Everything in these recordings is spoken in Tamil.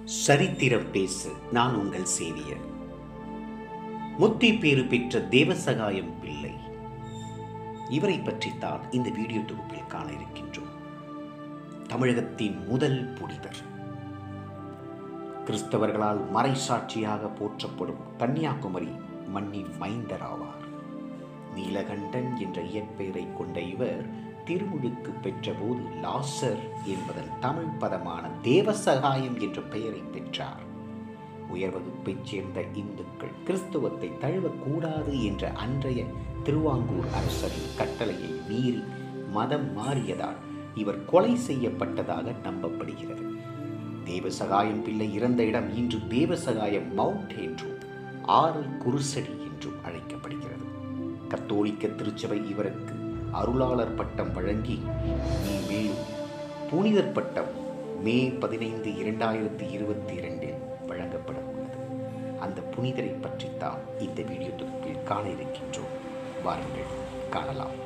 சரித்திரம் பேசு நான் உங்கள் சேவியர் முத்தி பேறு பெற்ற தேவசகாயம் பிள்ளை இவரை பற்றித்தான் இந்த வீடியோ தொகுப்பில் காண இருக்கின்றோம் தமிழகத்தின் முதல் புனிதர் கிறிஸ்தவர்களால் மறைசாட்சியாக போற்றப்படும் கன்னியாகுமரி மண்ணின் மைந்தர் ஆவார் நீலகண்டன் என்ற இயற்பெயரை கொண்ட இவர் திருமுழுக்கு பெற்றபோது லாசர் என்பதன் தமிழ் பதமான தேவசகாயம் என்ற பெயரை பெற்றார் உயர் வகுப்பைச் சேர்ந்த இந்துக்கள் கிறிஸ்துவத்தை தழுவக்கூடாது என்ற அன்றைய திருவாங்கூர் அரசரின் கட்டளையை மீறி மதம் மாறியதால் இவர் கொலை செய்யப்பட்டதாக நம்பப்படுகிறது தேவசகாயம் பிள்ளை இறந்த இடம் இன்று தேவசகாயம் மவுண்ட் என்றும் ஆறு குருசடி என்றும் அழைக்கப்படுகிறது கத்தோலிக்க திருச்சபை இவருக்கு அருளாளர் பட்டம் வழங்கி மேலும் புனிதர் பட்டம் மே பதினைந்து இரண்டாயிரத்தி இருபத்தி இரண்டில் வழங்கப்பட உள்ளது அந்த புனிதரை பற்றித்தான் இந்த வீடியோ தொகுப்பில் காண இருக்கின்றோம் வாருங்கள் காணலாம்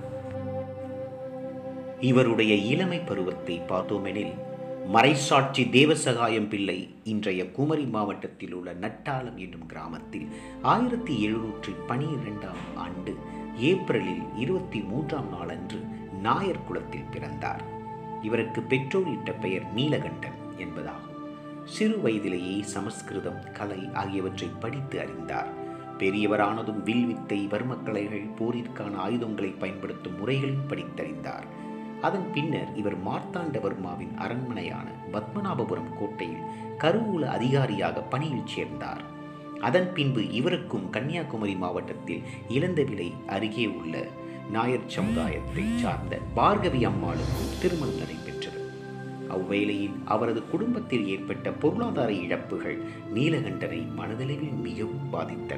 இவருடைய இளமை பருவத்தை பார்த்தோமெனில் மறைசாட்சி தேவசகாயம் பிள்ளை இன்றைய குமரி மாவட்டத்தில் உள்ள நட்டாலம் என்னும் கிராமத்தில் ஆயிரத்தி எழுநூற்றி பனிரெண்டாம் ஆண்டு ஏப்ரலில் இருபத்தி மூன்றாம் நாளன்று நாயர் குலத்தில் பிறந்தார் இவருக்கு பெற்றோர் இட்ட பெயர் நீலகண்டன் என்பதாகும் சிறு வயதிலேயே சமஸ்கிருதம் கலை ஆகியவற்றை படித்து அறிந்தார் பெரியவரானதும் வில்வித்தை வர்மக்கலைகள் போரிற்கான ஆயுதங்களை பயன்படுத்தும் முறைகளையும் படித்தறிந்தார் அதன் பின்னர் இவர் மார்த்தாண்டவர்மாவின் அரண்மனையான பத்மநாபபுரம் கோட்டையில் கருவூல அதிகாரியாக பணியில் சேர்ந்தார் அதன் பின்பு இவருக்கும் கன்னியாகுமரி மாவட்டத்தில் இளந்தவிலை அருகே உள்ள நாயர் சமுதாயத்தை சார்ந்த பார்கவி அம்மாளுக்கும் திருமணம் நடைபெற்றது அவ்வேளையில் அவரது குடும்பத்தில் ஏற்பட்ட பொருளாதார இழப்புகள் நீலகண்டனை மனதளவில் மிகவும் பாதித்தன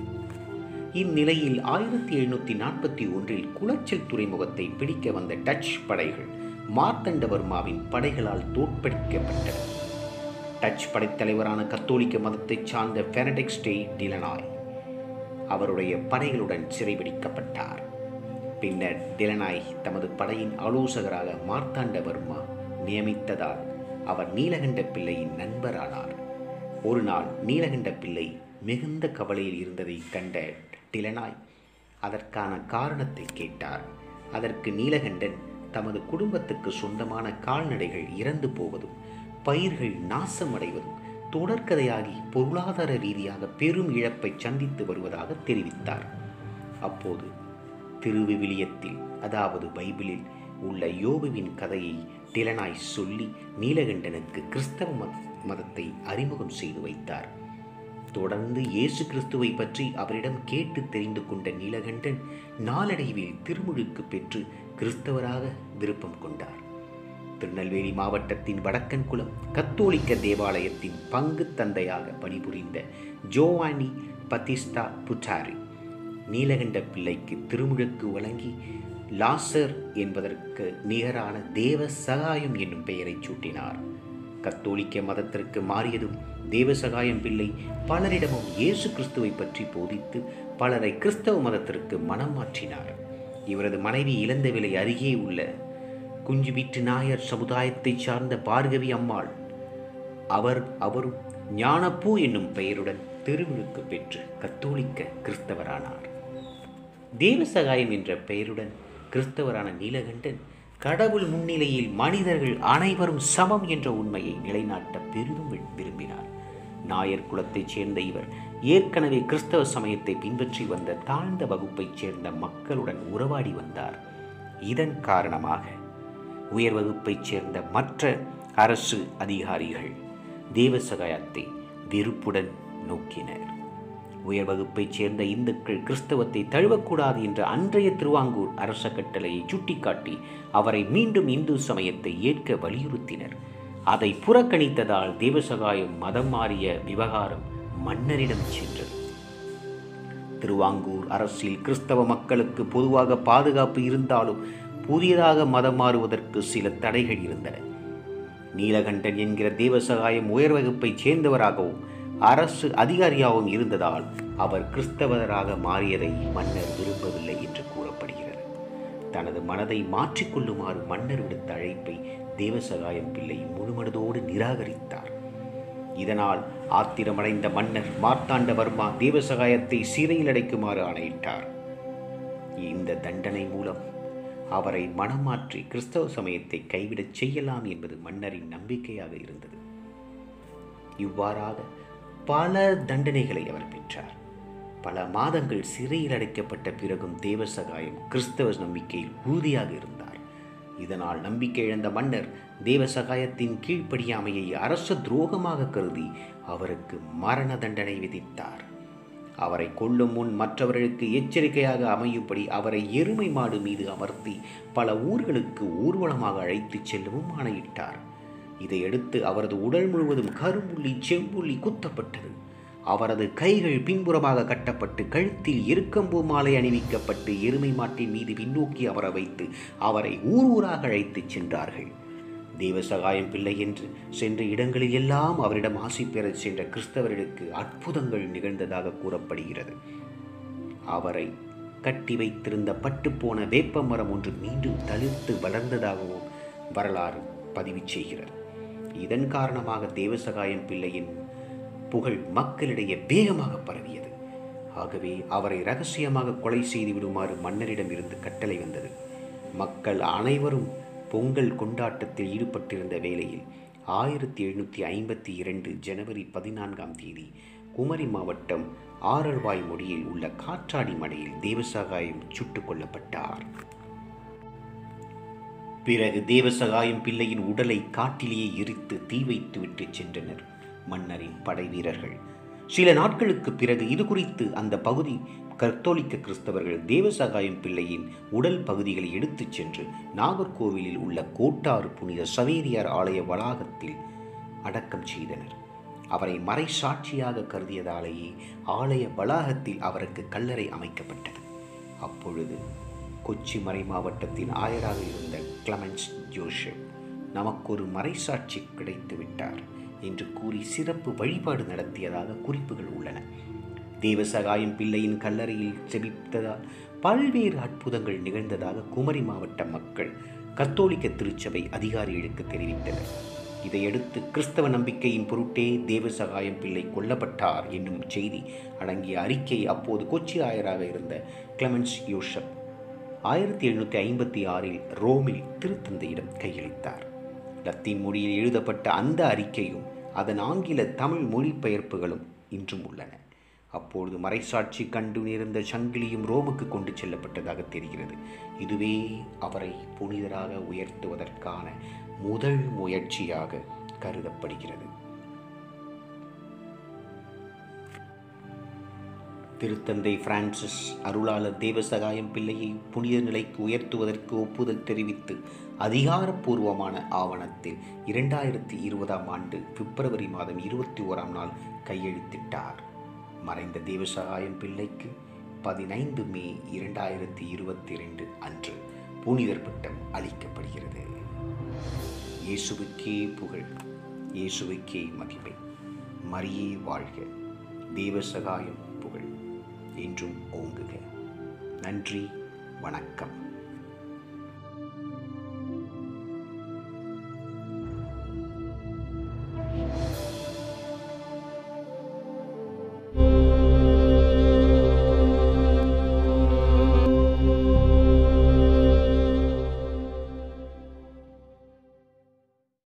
இந்நிலையில் ஆயிரத்தி எழுநூற்றி நாற்பத்தி ஒன்றில் குளச்சல் துறைமுகத்தை பிடிக்க வந்த டச் படைகள் மார்த்தண்டவர்மாவின் படைகளால் தோற்கடிக்கப்பட்டன டச் படைத்தலைவரான கத்தோலிக்க மதத்தைச் சார்ந்த பெனடிக்ஸ் டே டிலனாய் அவருடைய படைகளுடன் சிறைபிடிக்கப்பட்டார் பின்னர் டிலனாய் தமது படையின் ஆலோசகராக மார்த்தாண்டவர்மா நியமித்ததால் அவர் நீலகண்ட பிள்ளையின் நண்பரானார் ஒரு நாள் நீலகண்ட பிள்ளை மிகுந்த கவலையில் இருந்ததை கண்ட டிலனாய் அதற்கான காரணத்தை கேட்டார் அதற்கு நீலகண்டன் தமது குடும்பத்துக்கு சொந்தமான கால்நடைகள் இறந்து போவதும் பயிர்கள் நாசமடைவதும் தொடர்கதையாகி பொருளாதார ரீதியாக பெரும் இழப்பை சந்தித்து வருவதாக தெரிவித்தார் அப்போது திருவிவிலியத்தில் அதாவது பைபிளில் உள்ள யோபுவின் கதையை டிலனாய் சொல்லி நீலகண்டனுக்கு கிறிஸ்தவ மத மதத்தை அறிமுகம் செய்து வைத்தார் தொடர்ந்து இயேசு கிறிஸ்துவை பற்றி அவரிடம் கேட்டு தெரிந்து கொண்ட நீலகண்டன் நாளடைவில் திருமுழுக்கு பெற்று கிறிஸ்தவராக விருப்பம் கொண்டார் திருநெல்வேலி மாவட்டத்தின் வடக்கன்குளம் கத்தோலிக்க தேவாலயத்தின் பங்கு தந்தையாக பணிபுரிந்த ஜோவானி பத்திஸ்தா புட்டாரி நீலகண்ட பிள்ளைக்கு திருமுழுக்கு வழங்கி லாசர் என்பதற்கு நிகரான தேவ சகாயம் என்னும் பெயரை சூட்டினார் கத்தோலிக்க மதத்திற்கு மாறியதும் தேவசகாயம் பிள்ளை பலரிடமும் இயேசு கிறிஸ்துவை பற்றி போதித்து பலரை கிறிஸ்தவ மதத்திற்கு மனம் மாற்றினார் இவரது மனைவி இழந்த விலை அருகே உள்ள குஞ்சு வீட்டு நாயர் சமுதாயத்தைச் சார்ந்த பார்கவி அம்மாள் அவர் அவரும் ஞானப்பூ என்னும் பெயருடன் திருவிழுக்கு பெற்று கத்தோலிக்க கிறிஸ்தவரானார் தேவசகாயம் என்ற பெயருடன் கிறிஸ்தவரான நீலகண்டன் கடவுள் முன்னிலையில் மனிதர்கள் அனைவரும் சமம் என்ற உண்மையை நிலைநாட்ட பெரிதும் விரும்பினார் நாயர் குலத்தைச் சேர்ந்த இவர் ஏற்கனவே கிறிஸ்தவ சமயத்தை பின்பற்றி வந்த தாழ்ந்த வகுப்பைச் சேர்ந்த மக்களுடன் உறவாடி வந்தார் இதன் காரணமாக உயர் வகுப்பைச் சேர்ந்த மற்ற அரசு அதிகாரிகள் தேவசகாயத்தை வெறுப்புடன் நோக்கினர் உயர் வகுப்பைச் சேர்ந்த இந்துக்கள் கிறிஸ்தவத்தை தழுவக்கூடாது என்ற அன்றைய திருவாங்கூர் அரச கட்டளையை சுட்டிக்காட்டி அவரை மீண்டும் இந்து சமயத்தை ஏற்க வலியுறுத்தினர் அதை புறக்கணித்ததால் தேவசகாயம் மதம் மாறிய விவகாரம் மன்னரிடம் சென்றது திருவாங்கூர் அரசில் கிறிஸ்தவ மக்களுக்கு பொதுவாக பாதுகாப்பு இருந்தாலும் புதியதாக மதம் மாறுவதற்கு சில தடைகள் இருந்தன நீலகண்டன் என்கிற தேவசகாயம் உயர் வகுப்பைச் சேர்ந்தவராகவும் அரசு அதிகாரியாகவும் இருந்ததால் அவர் கிறிஸ்தவராக மாறியதை மன்னர் விரும்பவில்லை என்று கூறப்படுகிறது தனது மனதை மாற்றிக்கொள்ளுமாறு மன்னர் விடுத்த அழைப்பை தேவசகாயம் பிள்ளை முழுமனதோடு நிராகரித்தார் இதனால் ஆத்திரமடைந்த மன்னர் மார்த்தாண்டவர்மா தேவசகாயத்தை சிறையில் அடைக்குமாறு ஆணையிட்டார் இந்த தண்டனை மூலம் அவரை மனமாற்றி கிறிஸ்தவ சமயத்தை கைவிடச் செய்யலாம் என்பது மன்னரின் நம்பிக்கையாக இருந்தது இவ்வாறாக பல தண்டனைகளை அவர் பெற்றார் பல மாதங்கள் சிறையில் அடைக்கப்பட்ட பிறகும் தேவசகாயம் கிறிஸ்தவ நம்பிக்கையில் உறுதியாக இருந்தார் இதனால் நம்பிக்கை இழந்த மன்னர் தேவசகாயத்தின் கீழ்ப்படியாமையை அரச துரோகமாக கருதி அவருக்கு மரண தண்டனை விதித்தார் அவரை கொல்லும் முன் மற்றவர்களுக்கு எச்சரிக்கையாக அமையும்படி அவரை எருமை மாடு மீது அமர்த்தி பல ஊர்களுக்கு ஊர்வலமாக அழைத்துச் செல்லவும் ஆணையிட்டார் இதையடுத்து அவரது உடல் முழுவதும் கரும்புள்ளி செம்புள்ளி குத்தப்பட்டது அவரது கைகள் பின்புறமாக கட்டப்பட்டு கழுத்தில் எருக்கம்பூ மாலை அணிவிக்கப்பட்டு எருமை மாட்டின் மீது பின்னோக்கி அமர வைத்து அவரை ஊர் ஊராக அழைத்துச் சென்றார்கள் தேவசகாயம் பிள்ளை என்று சென்ற இடங்களில் எல்லாம் அவரிடம் ஆசி பெறச் சென்ற கிறிஸ்தவர்களுக்கு அற்புதங்கள் நிகழ்ந்ததாக கூறப்படுகிறது அவரை கட்டி வைத்திருந்த பட்டுப்போன வேப்ப மரம் ஒன்று மீண்டும் தளிர்த்து வளர்ந்ததாகவும் வரலாறு பதிவு செய்கிறது இதன் காரணமாக தேவசகாயம் பிள்ளையின் புகழ் மக்களிடையே வேகமாக பரவியது ஆகவே அவரை ரகசியமாக கொலை செய்து விடுமாறு மன்னரிடம் இருந்து கட்டளை வந்தது மக்கள் அனைவரும் பொங்கல் கொண்டாட்டத்தில் ஈடுபட்டிருந்த வேளையில் ஆயிரத்தி எழுநூற்றி ஐம்பத்தி இரண்டு ஜனவரி பதினான்காம் தேதி குமரி மாவட்டம் ஆரல்வாய் மொழியில் உள்ள காற்றாடி மடையில் தேவசகாயம் சுட்டுக் கொல்லப்பட்டார் பிறகு தேவசகாயம் பிள்ளையின் உடலை காட்டிலேயே எரித்து தீ வைத்து விட்டு சென்றனர் மன்னரின் படை வீரர்கள் சில நாட்களுக்கு பிறகு இது குறித்து அந்த பகுதி கத்தோலிக்க கிறிஸ்தவர்கள் தேவசகாயம் பிள்ளையின் உடல் பகுதிகளை எடுத்துச் சென்று நாகர்கோவிலில் உள்ள கோட்டாறு புனித சவேரியார் ஆலய வளாகத்தில் அடக்கம் செய்தனர் அவரை மறை சாட்சியாக கருதியதாலேயே ஆலய வளாகத்தில் அவருக்கு கல்லறை அமைக்கப்பட்டது அப்பொழுது கொச்சி மறை மாவட்டத்தின் ஆயராக இருந்த கிளமென்ஸ் ஜோஷப் நமக்கொரு மறைசாட்சி கிடைத்து விட்டார் என்று கூறி சிறப்பு வழிபாடு நடத்தியதாக குறிப்புகள் உள்ளன தேவசகாயம் பிள்ளையின் கல்லறையில் செபித்ததால் பல்வேறு அற்புதங்கள் நிகழ்ந்ததாக குமரி மாவட்ட மக்கள் கத்தோலிக்க திருச்சபை அதிகாரிகளுக்கு தெரிவித்தனர் இதையடுத்து கிறிஸ்தவ நம்பிக்கையின் பொருட்டே தேவசகாயம் பிள்ளை கொல்லப்பட்டார் என்னும் செய்தி அடங்கிய அறிக்கை அப்போது கொச்சி ஆயராக இருந்த கிளமென்ஸ் யோஷப் ஆயிரத்தி எழுநூற்றி ஐம்பத்தி ஆறில் ரோமில் திருத்தந்தையிடம் கையளித்தார் லத்தீன் மொழியில் எழுதப்பட்ட அந்த அறிக்கையும் அதன் ஆங்கில தமிழ் மொழிபெயர்ப்புகளும் இன்றும் உள்ளன அப்பொழுது மறைசாட்சி கண்டு நேர்ந்த சங்கிலியும் ரோமுக்கு கொண்டு செல்லப்பட்டதாக தெரிகிறது இதுவே அவரை புனிதராக உயர்த்துவதற்கான முதல் முயற்சியாக கருதப்படுகிறது திருத்தந்தை பிரான்சிஸ் அருளாளர் தேவசகாயம் பிள்ளையை புனித நிலைக்கு உயர்த்துவதற்கு ஒப்புதல் தெரிவித்து அதிகாரப்பூர்வமான ஆவணத்தில் இரண்டாயிரத்தி இருபதாம் ஆண்டு பிப்ரவரி மாதம் இருபத்தி ஓராம் நாள் கையெழுத்திட்டார் மறைந்த தேவசகாயம் பிள்ளைக்கு பதினைந்து மே இரண்டாயிரத்தி இருபத்தி ரெண்டு அன்று புனிதர் பட்டம் அளிக்கப்படுகிறது இயேசுவுக்கே புகழ் இயேசுவுக்கே மகிமை மரியே வாழ்க தேவசகாயம் புகழ் என்றும் ஓங்குக நன்றி வணக்கம்